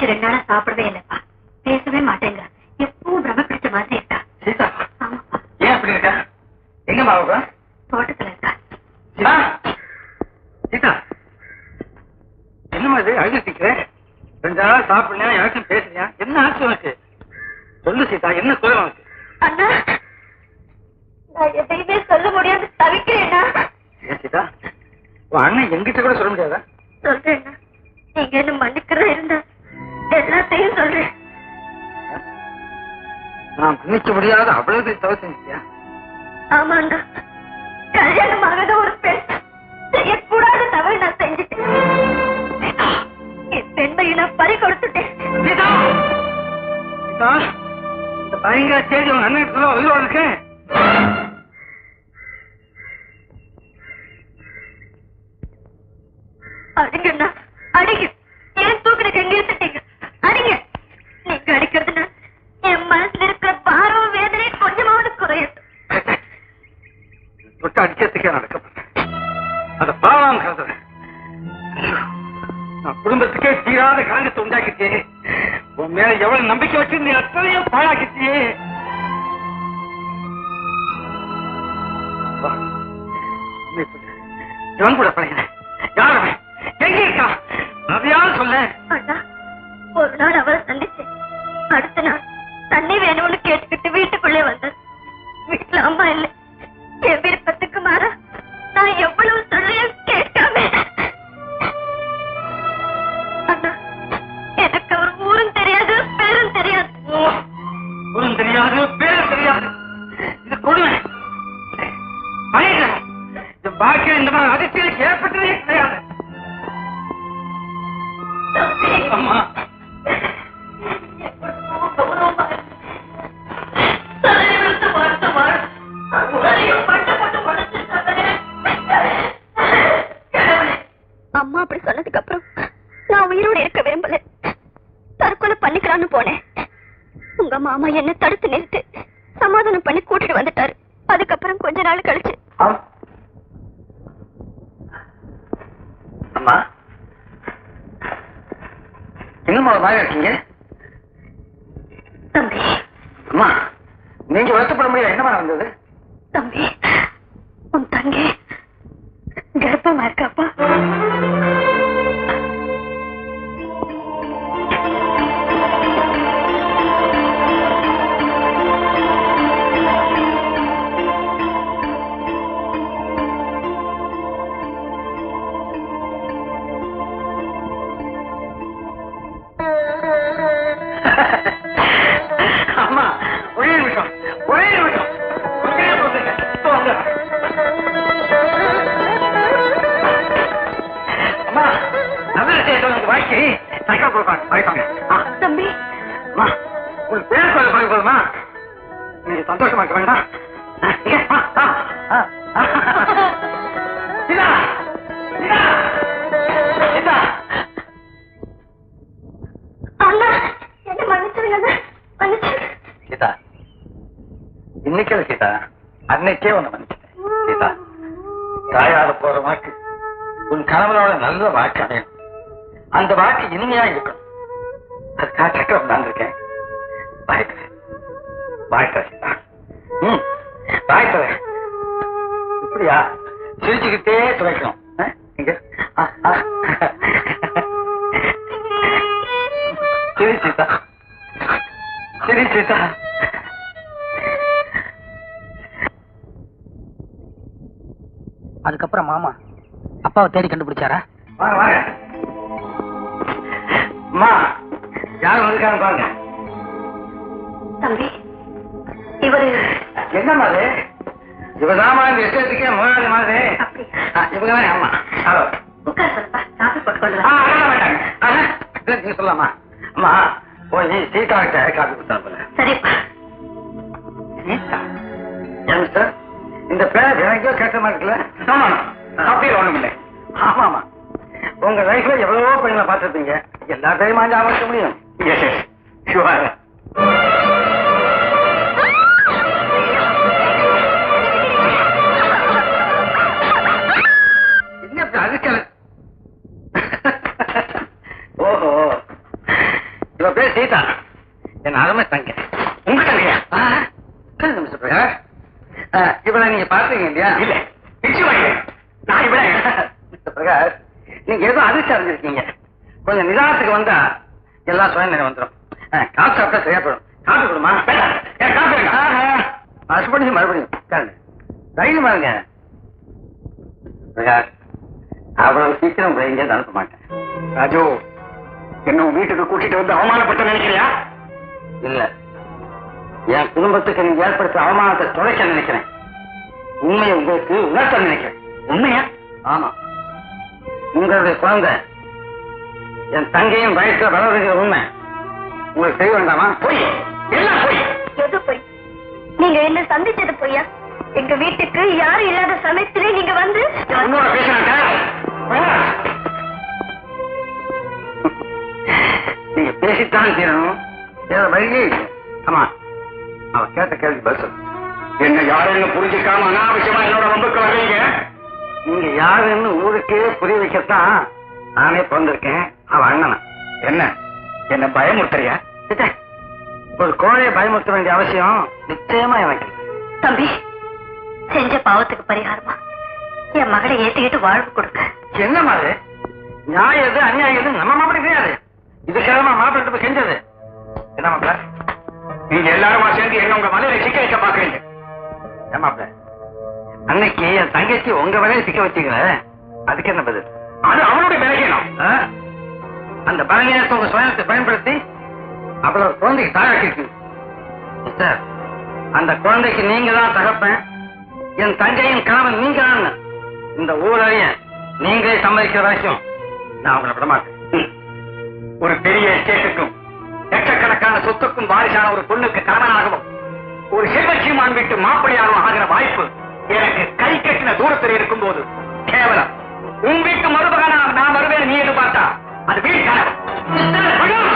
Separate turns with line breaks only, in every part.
ரெண்டு நாளா சாப்பிடவே இல்லப்பா பேசவே மாட்டேங்க எப்பவும் பிரம பிடிச்ச மாதிரி இருக்கா
சீதா
ஆமாப்பா
ஏன் அப்படி இருக்கா எங்கம்மா அவங்க
தோட்டத்துல இருக்கா
சீதா சீதா என்னம்மா இது அழுதுட்டிக்கிற ரெண்டு நாளா சாப்பிடலையா யாருக்கும் பேசலையா என்ன ஆச்சு உனக்கு சொல்லு சீதா என்ன குறை உனக்கு
அண்ணா நான் எதையுமே சொல்ல முடியாது தவிக்கிறேன்னா
ஏன் சீதா உன் அண்ணன் எங்கிட்ட கூட சொல்ல முடியாதா
சொல்றேன்னா நீங்க என்ன மன்னிக்கிறதா இருந்தா எல்லாத்தையும் சொல்றேன்
நான் மன்னிக்க முடியாத அவ்வளவு தவிர செஞ்சியா
ஆமாண்டா கல்யாணம் ஆகாத ஒரு பெண் செய்யக்கூடாத தவறு நான் செஞ்சுட்டேன் என் பெண்மையை நான் பறி கொடுத்துட்டேன்
சீதா சீதா இந்த பயங்கர ஸ்டேஜ் உங்க அண்ணன் சொல்ல உயிரோடு இருக்கேன்
அடிங்கண்ணா அடிங்க ஏன் தூக்குறதுக்கு எங்க இருந்துட்டீங்க அடிங்க நீங்க அடிக்கிறதுனா என் மனசுல இருக்கிற பாரம் வேதனை கொஞ்சமாவது குறையும்
தொட்டு அடிக்கிறதுக்கே நடக்கப்பட்டேன் அத பாவம் கருதுறேன் நான் குடும்பத்துக்கே தீராத காரியத்தை உண்டாக்கிட்டே உன் மேல எவ்வளவு நம்பிக்கை வச்சு நீ அத்தனையும் பாழாக்கிட்டியே வா, உண்மையை சொல்லு. இவன் கூட பழகின யார் அவன் எங்க இருக்கான் அதையாவது சொல்ல
அண்ணா ஒரு நாள் அவரை சந்திச்சேன் அடுத்த நாள் தண்ணி வேணும்னு கேட்டுக்கிட்டு வீட்டுக்குள்ளே வந்தேன் வீட்டுல அம்மா இல்ல என் விருப்பத்துக்கு மாற நான் எவ்வளவு சொல்லியும் கேட்காம அண்ணா எனக்கு அவர் ஊரும் தெரியாது பேரும் தெரியாது
ஒன்றும் தெரியாது பேரும் தெரியாது இது கொடுமை பயங்கரம் இந்த பாக்கியம் இந்த மாதிரி அதிர்ச்சியில் ஏற்பட்டதே கிடையாது அம்மா
அம்மா அப்படி சொன்னதுக்கு அப்புறம் நான் உயிரோட இருக்க விரும்பல தற்கொலை பண்ணிக்கலான்னு போனேன் உங்க மாமா என்ன தடுத்து நிறுத்து சமாதானம் பண்ணி கூட்டிட்டு வந்துட்டாரு அதுக்கப்புறம் கொஞ்ச நாள் கழிச்சு
அம்மா என்னம்மா ஒரு மாதிரி இருக்கீங்க
தம்பி
அம்மா நீங்க வருத்தப்பட முடியாது என்னமா நடந்தது
தம்பி உன் தங்கி கர்ப்பமா இருக்காப்பா
அம்மா ஒரே நிமிஷம் ஒரே நிமிஷம் ஒரே நிமிஷம். இதோ வந்து. அம்மா நல்ல விஷயம் எனக்கு வாங்கி சக்கரை கொடுப்பாங்க வாங்கிப்பாங்க ஆ
தம்பி
அம்மா உங்க பேர் சொல்ல பாருங்க போதுமா நீங்க சந்தோஷமா இருக்க வேண்டாம் ஆ, இங்க, ஆ, ஆ, ஆ, ஆ. சீதா! சீதா! சீதா!
அண்ணா என்ன மன்னிச்சிருங்க மன்னிச்சிருங்க
சீதா இன்னைக்கு இல்ல சீதா அன்னைக்கே உன்னை மன்னிச்சிட்டேன் சீதா தாயார போற வாக்கு உன் கணவனோட நல்ல வாக்கு அமையணும் அந்த வாக்கு இனிமையா இருக்கணும் அதுக்காக சக்கரம் நான் இருக்கேன் வாழ்த்துறேன் வாழ்த்துறேன் சீதா ம் வாழ்த்துறேன் இப்படியா சிரிச்சுக்கிட்டே துவைக்கணும் ஆ? இங்க ஆ, ஆ. சரி சீதா சரி சீதா
அதுக்கப்புறம் மாமா அப்பாவை தேடி கண்டுபிடிச்சாரா
வாங்க வாங்க அம்மா யார் வந்திருக்காங்க பாருங்க
தம்பி இவரு
என்னம்மா அது இவதாமா இந்த விஷயத்துக்கே முதலாளி மாதிரி
அப்படியா?
ஆ, இவங்க தான் அம்மா ஹலோ
உட்கார் சொல்லப்பா காஃபி போட்டு கொண்டு
ஆ
வா
அதெல்லாம் வேண்டாங்க ஆஹா, இது நீங்க சொல்லலாமா அம்மா போய் சீதா கிட்ட காப்பி கொடுத்தா
சரிப்பா
சீதா ஏன் மிஸ்டர் இந்த பேர் எனக்கோ கேட்ட மாதிரி இருக்குல்ல ஆமா அப்படி ஒண்ணும் இல்லை ஆமா ஆமா உங்க லைஃப்ல எவ்வளவோ பெண்களை பார்த்துருப்பீங்க எல்லாத்தையும் ஞாபகம் வைக்க முடியும் எஸ் எஸ் ஷுவர் என்ன இப்படி அதிர்ச்சல் ஓஹோ சீதா என் அருமை தங்க
உங்க தங்கையா
உட்காருங்க, மிஸ்டர் பிரகாஷ் ஆ, இவளை நீங்க பாத்தீங்க இல்லையா
இல்ல நிச்சயமாக நான் இவளை
மிஸ்டர் பிரகாஷ் நீங்க ஏதோ அதிர்ச்சி அடைஞ்சிருக்கீங்க கொஞ்சம் நிதானத்துக்கு வந்தா எல்லாம் சுய நிலை வந்துடும் காசு சாப்பிட்டா சரியா போயிடும் காசு கொடுமா
வேண்டாம். எனக்கு காசு வேண்டாம்.
மறுபடியும் மறுபடியும் உட்காருங்க தைரியம் பாருங்க பிரகாஷ் அவ்வளவு சீக்கிரம் உங்களை எங்கேயும் அனுப்ப மாட்டேன்
ராஜு என்ன உன் வீட்டுக்கு கூட்டிட்டு வந்து அவமானப்பட்ட நினைக்கிறியா
இல்ல என் குடும்பத்துக்கு நீங்க ஏற்படுத்த அவமானத்தை துடைக்க நினைக்கிறேன் உண்மையை உங்களுக்கு உணர்த்த நினைக்கிறேன்
உண்மையா
ஆமா உங்களுடைய குழந்தை என் தங்கையும் வயசுல வளர்கிற உண்மை உங்களுக்கு தெரிய வேண்டாமா
போய் எல்லாம் போய்
எது போய் நீங்க என்ன சந்திச்சது பொய்யா எங்க வீட்டுக்கு யாரும் இல்லாத சமயத்திலே நீங்க வந்து
உன்னோட பேசினாக்க
நீங்க பேசித்தான் தீரணும் வேற வழியே இல்லை ஆமா அவ கேட்ட கேள்வி பதில் சொல்லு.
என்ன யாருன்னு புரிஞ்சுக்காம அனாவசியமா என்னோட வம்புக்கு வர்றீங்க
நீங்க யாருன்னு ஊருக்கே புரிய வைக்கத்தான் நானே பிறந்திருக்கேன் அவ அண்ணனா
என்ன என்ன பயமுறுத்துறியா
சித்தே, ஒரு கோழையை பயமுறுத்த வேண்டிய அவசியம் நிச்சயமா எனக்கு இல்லை.
தம்பி செஞ்ச பாவத்துக்கு பரிகாரமா என் மகளை ஏத்துக்கிட்டு வாழ்வு கொடுக்க
என்ன மாதிரி நியாயம் எது அநியாயம் எது நம்ம மாப்பிள்ளை கிடையாது இதுக்காக மாப்பிள்ளை போய் செஞ்சது என்ன மாப்பிள்ள
நீங்க எல்லாருமா சேர்ந்து என்ன உங்க மலையில சிக்க வைக்க பாக்குறீங்க
ஏன் மாப்பிள்ள அன்னைக்கு என் தங்கச்சி உங்க வரையும் சிக்க வச்சீங்களே அதுக்கு என்ன பதில்
அது அவனுடைய விலகினம்
ஆ? அந்த பலவீனத்தை உங்க சுயத்தை பயன்படுத்தி அப்புறம் ஒரு குழந்தைக்கு தாயாக்கிருக்கு மிஸ்டர் அந்த குழந்தைக்கு நீங்க தான் தகப்பன் என் தங்கையின் கணவன் நீங்க தான் இந்த ஊரைய நீங்களே சம்மதிக்கிற வரைக்கும் நான் உங்களை விட மாட்டேன்
ம். ஒரு பெரிய எஸ்டேட்டுக்கும் லட்சக்கணக்கான சொத்துக்கும் வாரிசான ஒரு பொண்ணுக்கு கணவனாகவும் ஒரு செல்வச்சிமான் வீட்டு மாப்பிள்ளையாகவும் ஆகிற வாய்ப்பு எனக்கு கை கட்டின தூரத்தில் இருக்கும் போது கேவலம் உன் வீட்டு மருமகனா நான் வருவேன் நீ எதிர்பார்த்தா அது வீடு கனவு மிஸ்டர் பிரகாஷ்!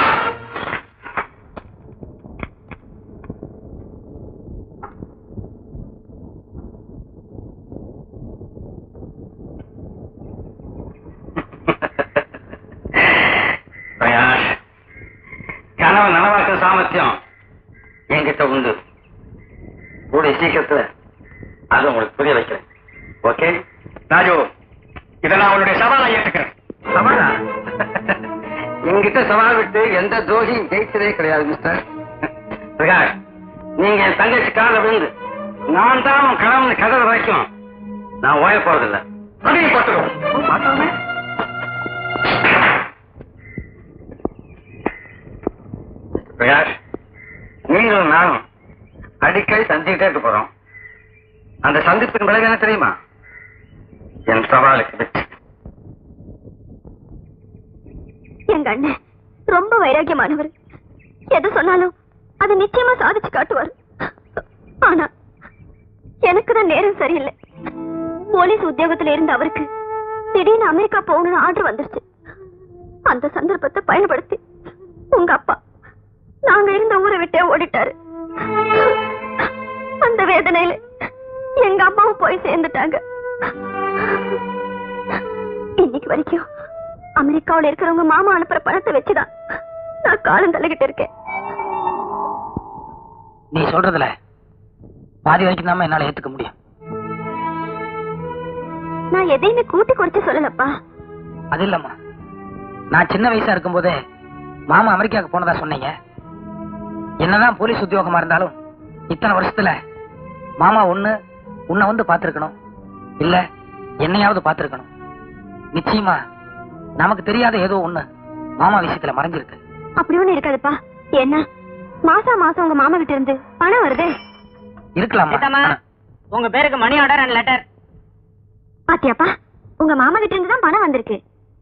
பிரயாஷ் கனவு நனவாக்க சாமர்த்தியம் என்கிட்ட உண்டு கூடிய சீக்கிரத்துல அது உங்களுக்கு புரிய வைக்கிறேன் ஓகே
ராஜு இதை நான் உன்னுடைய சவாலை ஏற்றுக்கிறேன்
சவாலா என்கிட்ட சவால் விட்டு எந்த துரோகியும் ஜெயிச்சதே கிடையாது மிஸ்டர் பிரகாஷ் நீங்க என் தங்கச்சி கால விழுந்து நான் தான் உன் கணவன் கதற வரைக்கும் நான் ஓய போறதில்லை
அதையும் பார்த்துக்கோ
பார்த்தோமே பிரகாஷ் நீங்களும் நானும் அடிக்கடி சந்திக்கிட்டே இருக்க போறோம் அந்த சந்திப்பின் விளைவு என்ன தெரியுமா என் சவாலுக்கு வெற்றி
எங்க அண்ணன் ரொம்ப வைராக்கியமானவர் எது சொன்னாலும் அதை நிச்சயமா சாதிச்சு காட்டுவார் ஆனா எனக்கு தான் நேரம் சரியில்லை போலீஸ் உத்தியோகத்துல இருந்த அவருக்கு திடீர்னு அமெரிக்கா போகணும்னு ஆர்டர் வந்துருச்சு அந்த சந்தர்ப்பத்தை பயன்படுத்தி உங்க அப்பா நாங்க இருந்த ஊரை விட்டே ஓடிட்டாரு அந்த வேதனையில எங்க அம்மாவும் போய் சேர்ந்துட்டாங்க இன்னைக்கு வரைக்கும் அமெரிக்காவுல இருக்கிறவங்க மாமா அனுப்புற பணத்தை வச்சுதான் நான் காலம் தள்ளிக்கிட்டு இருக்கேன்
நீ சொல்றதுல பாதி வரைக்கும் தான் என்னால ஏத்துக்க முடியும்
நான் எதையுமே கூட்டி குறைச்சு சொல்லலப்பா
அது இல்லம்மா நான் சின்ன வயசா இருக்கும்போதே மாமா அமெரிக்காவுக்கு போனதா சொன்னீங்க என்னதான் போலீஸ் உத்தியோகமா இருந்தாலும் இத்தனை வருஷத்துல மாமா ஒண்ணு உன்னை வந்து பாத்துருக்கணும் இல்ல என்னையாவது பாத்துருக்கணும் நிச்சயமா நமக்கு தெரியாத ஏதோ ஒண்ணு மாமா விஷயத்துல மறைஞ்சிருக்கு
அப்படி ஒண்ணு இருக்காதுப்பா என்ன மாசா மாசம் உங்க மாமா கிட்ட இருந்து பணம் வருதே
இருக்கலாமா ஆனா-
உங்க பேருக்கு மணி ஆர்டர் அண்ட் லெட்டர்
பாத்தியாப்பா உங்க மாமா கிட்ட இருந்து தான் பணம் வந்திருக்கு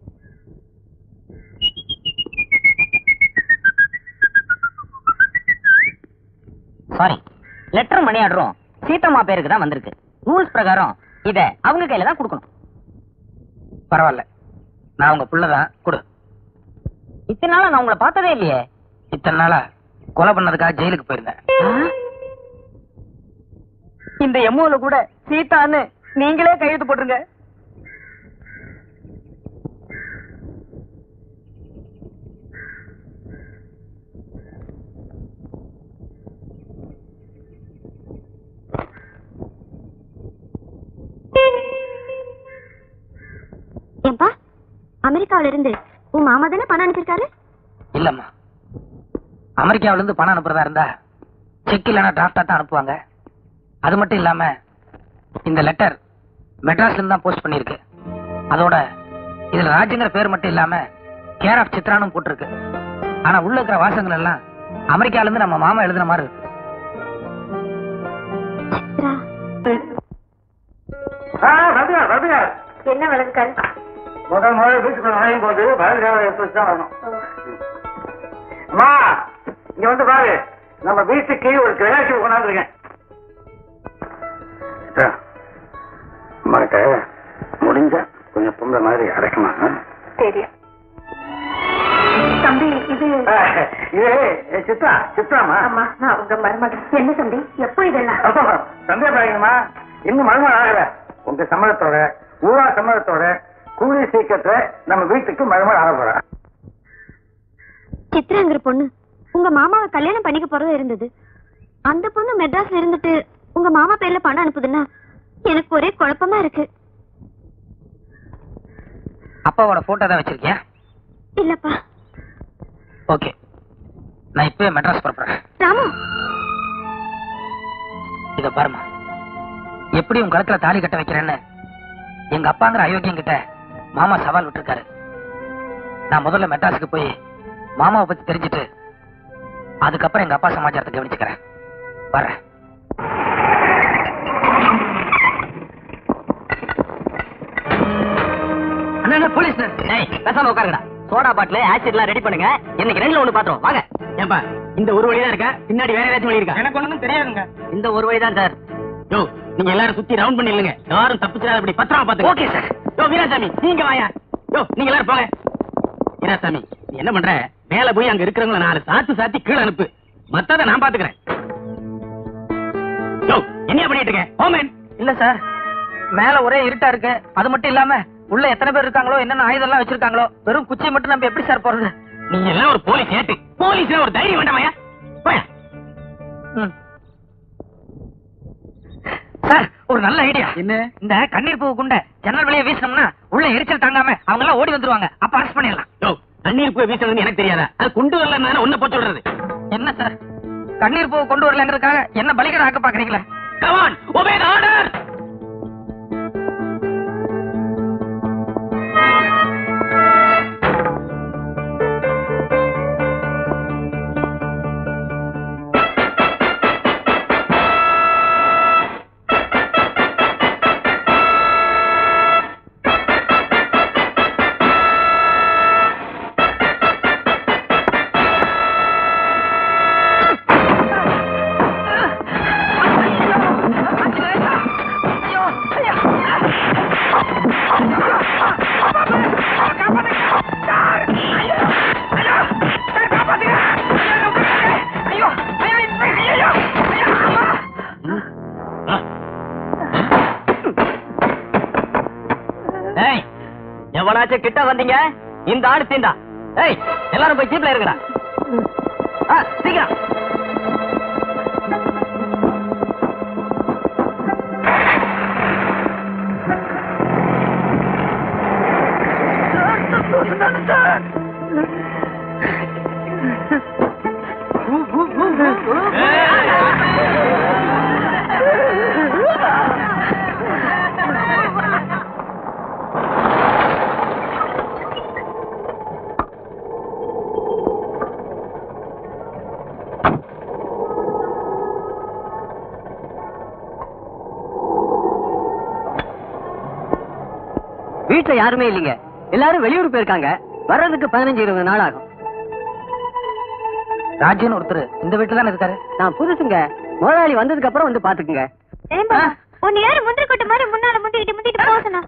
சாரி லெட்டர் மணி ஆர்டரும் சீத்தம்மா பேருக்கு தான் வந்திருக்கு ரூல்ஸ் பிரகாரம் இத அவங்க கையில தான் கொடுக்கணும்
பரவாயில்ல நான் உங்க புள்ளதான் கொடு
இத்தனை நாளா நான் உங்களை பார்த்ததே இல்லையே
இத்தனை நாளா கொலை பண்ணதுக்காக ஜெயிலுக்கு போயிருந்தேன்
இந்த எம்ஓல கூட சீதான்னு நீங்களே கையெழுத்து போட்டுருங்க
அமெரிக்காவில இருந்து உன் மாமா தானே பணம் அனுப்பியிருக்காரு
இல்லம்மா அமெரிக்காவில இருந்து பணம் அனுப்புறதா இருந்தா செக் இல்லைன்னா டிராஃப்டா தான் அனுப்புவாங்க அது மட்டும் இல்லாம இந்த லெட்டர் மெட்ராஸ்ல இருந்து தான் போஸ்ட் பண்ணிருக்கு அதோட இதுல ராஜுங்கிற பேர் மட்டும் இல்லாம கேர் ஆஃப் சித்ரானும் போட்டிருக்கு ஆனா உள்ள இருக்கிற வாசகங்கள் எல்லாம் அமெரிக்கால இருந்து நம்ம மாமா எழுதுன மாதிரி இருக்கு
சித்ரா என்ன வழக்குக்காரு
முதல் முதல்ல வீட்டுக்குள்ள நுழையும் போது வலதுகால எடுத்து வச்சு தான் வரணும் அம்மா இங்க வந்து பாரு நம்ம வீட்டுக்கு ஒரு கிராக்கி கொண்டாந்துருக்கேன் அம்மா கிட்ட முடிஞ்ச கொஞ்சம் பொம்பளை மாதிரி அடைக்குமா
தெரியும் தம்பி இது
இது சித்ரா சித்ராமா
ஆமா நான் உங்க மருமகன் என்ன தம்பி எப்போ இதெல்லாம்
சந்தேகப்படாதீங்கம்மா இன்னும் மருமகன் ஆகல உங்க சம்மதத்தோட ஊரா சம்மதத்தோட கூலி சீக்கிரத்துல நம்ம வீட்டுக்கு மருமகன் ஆக போறா
சித்ராங்கிற பொண்ணு உங்க மாமாவை கல்யாணம் பண்ணிக்க போறதா இருந்தது அந்த பொண்ணு மெட்ராஸ்ல இருந்துட்டு உங்க மாமா பேர்ல பணம் அனுப்புதுன்னா எனக்கு ஒரே குழப்பமா இருக்கு
அப்பாவோட போட்டோ தான் வச்சிருக்கியா
இல்லப்பா
ஓகே நான் இப்பவே மெட்ராஸ் புறப்படுறேன்
ராமு
இத பாருமா எப்படி உன் கழுத்துல தாலி கட்ட வைக்கிறேன்னு எங்க அப்பாங்கிற அயோக்கியம் கிட்ட மாமா சவால் விட்டுருக்காரு நான் முதல்ல மெட்ராஸுக்கு போய் மாமாவை பத்தி தெரிஞ்சுட்டு அதுக்கப்புறம் எங்க அப்பா சமாச்சாரத்தை கவனிச்சுக்கிறேன் வர்றேன் அண்ணா போலீஸ்
ஏய் பேசாம உட்காருங்கடா சோடா பாட்டில் ஆசிட்லாம் ரெடி பண்ணுங்க இன்னைக்கு ரெண்டுல ஒண்ணு பாத்துறோம் வாங்க ஏன்பா இந்த ஒரு வழி தான் இருக்கா பின்னாடி வேற ஏதாச்சும் வழி இருக்கா
எனக்கு ஒண்ணும் தெரியாதுங்க
இந்த ஒரு வழி தான் சார் யோ நீங்க எல்லாரும் சுத்தி ரவுண்ட் பண்ணிடுங்க யாரும் தப்பிச்சிடாத அப்படி பத்திரமா பாத்துங்க
ஓகே சார்
யோ வீராசாமி நீங்க வாயா யோ நீங்க எல்லாரும் போங்க வீராசாமி நீ என்ன பண்ற மேல போய் அங்க இருக்கிறவங்கள நாலு சாத்து சாத்தி கீழே அனுப்பு மத்தத நான் பாத்துக்கிறேன் யோ என்ன பண்ணிட்டு இருக்க ஓமேன்
இல்ல சார் மேல ஒரே இருட்டா இருக்கு அது மட்டும் இல்லாம உள்ள எத்தனை பேர் இருக்காங்களோ என்னென்ன ஆயுதம் எல்லாம் வச்சிருக்காங்களோ வெறும் குச்சியை மட்டும் நம்ம எப்படி சார் போறது
நீங்க எல்லாம் ஒரு போலீஸ் ஏட்டு போலீஸ் ஒரு தைரியம் வேண்டாமையா போயா
ம். சார் ஒரு நல்ல ஐடியா
என்ன
இந்த கண்ணீர் பூ குண்ட ஜன்னல் வெளியே வீசினோம்னா உள்ள எரிச்சல் தாங்காம அவங்க எல்லாம் ஓடி வந்துருவாங்க அப்ப அரெஸ்ட் பண்ணிடலாம்
யோ தண்ணீர் போய் வீசுறதுன்னு எனக்கு தெரியாதா அது கொண்டு வரல ஒன்ன போட்டு சொல்றது
என்ன சார் கண்ணீர் பூ கொண்டு வரலங்கிறதுக்காக என்ன பலிகடை ஆக்க பாக்குறீங்களா
கமான் ஒபே ஆர்டர் ஏய் எவனாச்சும் கிட்ட வந்தீங்க இந்த ஆளு தீண்டா ஏய் எல்லாரும் போய் ஜீப்ல இருங்கடா ஆ, சீக்கிரம் வீட்டுல யாருமே இல்லைங்க எல்லாரும் வெளியூர் போயிருக்காங்க வர்றதுக்கு பதினஞ்சு இருபது நாள் ஆகும்
ராஜுன்னு ஒருத்தர் இந்த வீட்டுல தானே இருக்காரு
நான் புதுசுங்க முதலாளி வந்ததுக்கு அப்புறம் வந்து பாத்துக்குங்க
ஏம்பா உன்னை யாரு முந்திரி கொட்ட மாதிரி முன்னால முந்திக்கிட்டு முந்திட்டு போசணும்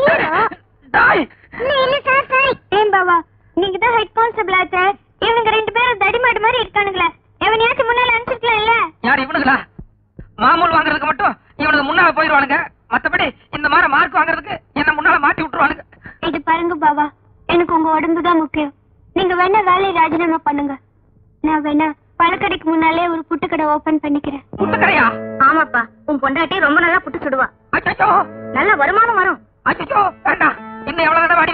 இல்ல இல்ல சார் சார் ஏன் பாவா நீங்க தான் ஹெட் கான்ஸ்டபிள் ஆச்சே இவனுங்க ரெண்டு பேரும் தடிமாடு மாதிரி இருக்கானுங்களே எவனையாச்சும் முன்னால அனுப்பிச்சிருக்கலாம் இல்ல
யார் இவனுங்களா மாமூல் வாங்குறதுக்கு மட்டும் இவனுக்கு முன்னால போயிடுவானுங்க மத்தபடி இந்த மாதிரி மார்க் வாங்குறதுக்கு என்ன முன்னால மாட்டி விட்டுருவானுங்க
இது பாருங்க பாபா எனக்கு உங்க உடம்பு தான் முக்கியம் நீங்க வேணா வேலையை ராஜினாமா பண்ணுங்க நான் வேணா பழக்கடைக்கு முன்னாலே ஒரு புட்டுக்கடை ஓபன் பண்ணிக்கிறேன்
புட்டுக்கடையா
ஆமாப்பா உன் பொண்டாட்டி ரொம்ப நல்லா புட்டு சுடுவா
அச்சோ
நல்ல வருமானம் வரும்
அச்சோ வேண்டாம் இன்னும் எவ்வளவு தடவை அடி வாங்கினாலும் பரவாயில்ல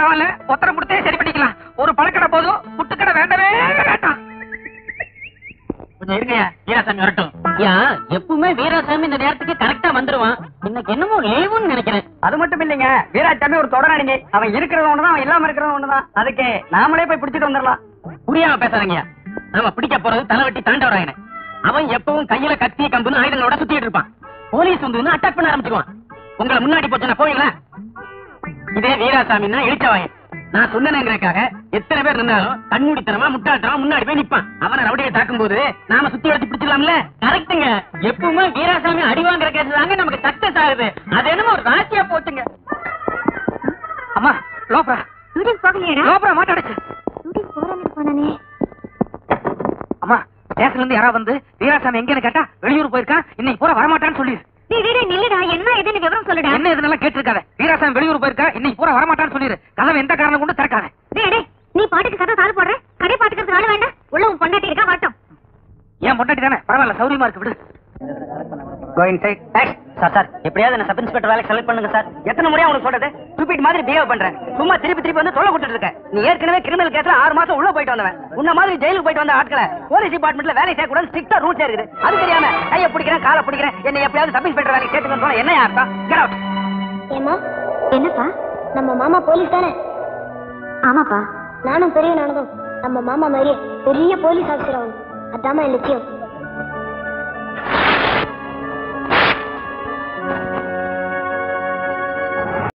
பரவாயில்ல ஒத்தரம் கொடுத்தே சரி பண்ணிக்கலாம் ஒரு பழக்கடை போதும் முட்டுக்கடை வேண்டவே வேண்டாம்
கொஞ்சம் இருங்க வீராசாமி வரட்டும் யா எப்பவுமே வீராசாமி இந்த நேரத்துக்கு கரெக்டா வந்துருவான் இன்னைக்கு என்னமோ லீவுன்னு நினைக்கிறேன்
அது மட்டும் இல்லைங்க வீராசாமி ஒரு தொடராணிங்க அவன் இருக்கிறது ஒண்ணுதான் அவன் இல்லாம இருக்கிறது ஒண்ணுதான் அதுக்கு நாமளே போய் பிடிச்சிட்டு வந்துடலாம்
புரியாம பேசாதீங்க நாம பிடிக்க போறது தலைவட்டி தாண்டவராயன அவன் எப்பவும் கையில கத்தி கம்புன்னு ஆயுதங்களோட சுத்திட்டு இருப்பான் போலீஸ் வந்து அட்டாக் பண்ண ஆரம்பிச்சுக்குவான் உங்களை முன்னாடி போச்சுன்னா போவீங்களா இதே வீராசாமின்னா இழிச்சவாயன் நான் சொன்னேங்கிறதுக்காக எத்தனை பேர் நின்னாலும் கண்மூடித்தனமா முட்டாள்தனமா முன்னாடி போய் நிப்பான் அவனை ரவுடியை தாக்கும் போது நாம சுத்தி வளர்த்து பிடிச்சிடலாம்ல கரெக்ட்டுங்க எப்பவுமே வீராசாமி அடி வாங்குற கேஸ் தாங்க நமக்கு சக்சஸ் ஆகுது அது என்னமோ ஒரு ராசியா போச்சுங்க
அம்மா லோப்ரா
ஷூட்டிங் போகலையடா
லோப்ரா மாட்டாடுச்சு
ஷூட்டிங் போறேன்னு போனானே
அம்மா ஸ்டேஷன்ல இருந்து யாராவது வந்து வீராசாமி எங்கன்னு கேட்டா வெளியூர் போயிருக்கான் இன்னைக்கு பூரா வரமாட்டான்னு சொல்லிடு
டேய் டேய் டேய், நில்லுடா என்ன ஏதுன்னு விவரம் சொல்லுடா
என்ன இதெல்லாம் கேட்டிருக்காத வீராசாமி வெளியூர் போயிருக்கா இன்னைக்கு பூரா வரமாட்டான்னு சொல்லிடு கதவை எந்த காரணம் கொண்டு திறக்காத
டேய் டேய் நீ பாட்டுக்கு கதை தாள் போடுற கடை பாட்டுக்கிறதுக்கு ஆள வேண்டாம் உள்ள உன் பொண்டாட்டி இருக்கா வரட்டும்
ஏன் பொண்டாட்டி தானே பரவாயில்ல சௌரியமா இருக்கு விடு கோ இன்சைட் சார் சார் எப்படியாவது என்ன சப் இன்ஸ்பெக்டர் வேலைக்கு செலக்ட் பண்ணுங்க சார் எத்தனை முறையா உனக்கு சொல்றது ஸ்டூபிட் மாதிரி பிஹேவ் பண்றேன் சும்மா திருப்பி திருப்பி வந்து தொலை கொடுத்துட்டு இருக்க நீ ஏற்கனவே கிரிமினல் கேஸ்ல ஆறு மாசம் உள்ள போயிட்டு வந்தவன் உன்ன மாதிரி ஜெயிலுக்கு போயிட்டு வந்த ஆட்களை போலீஸ் டிபார்ட்மெண்ட்ல வேலை செய்ய கூடாது ஸ்ட்ரிக்டா ரூல்ஸ் இருக்குது அது தெரியாம கையை பிடிக்கிறேன் காலை பிடிக்கிறேன் என்ன எப்படியாவது சப் இன்ஸ்பெக்டர் வேலைக்கு சேர்த்துக்கன்னு சொன்னா என்ன அர்த்தம் கெட் அவுட்
ஏமா
என்னப்பா
நம்ம மாமா போலீஸ் தானே
ஆமாப்பா
நானும் பெரிய நானதும் நம்ம மாமா மாதிரியே பெரிய போலீஸ் ஆஃபீஸர் ஆகணும் அதாம்மா என் லட்சியம்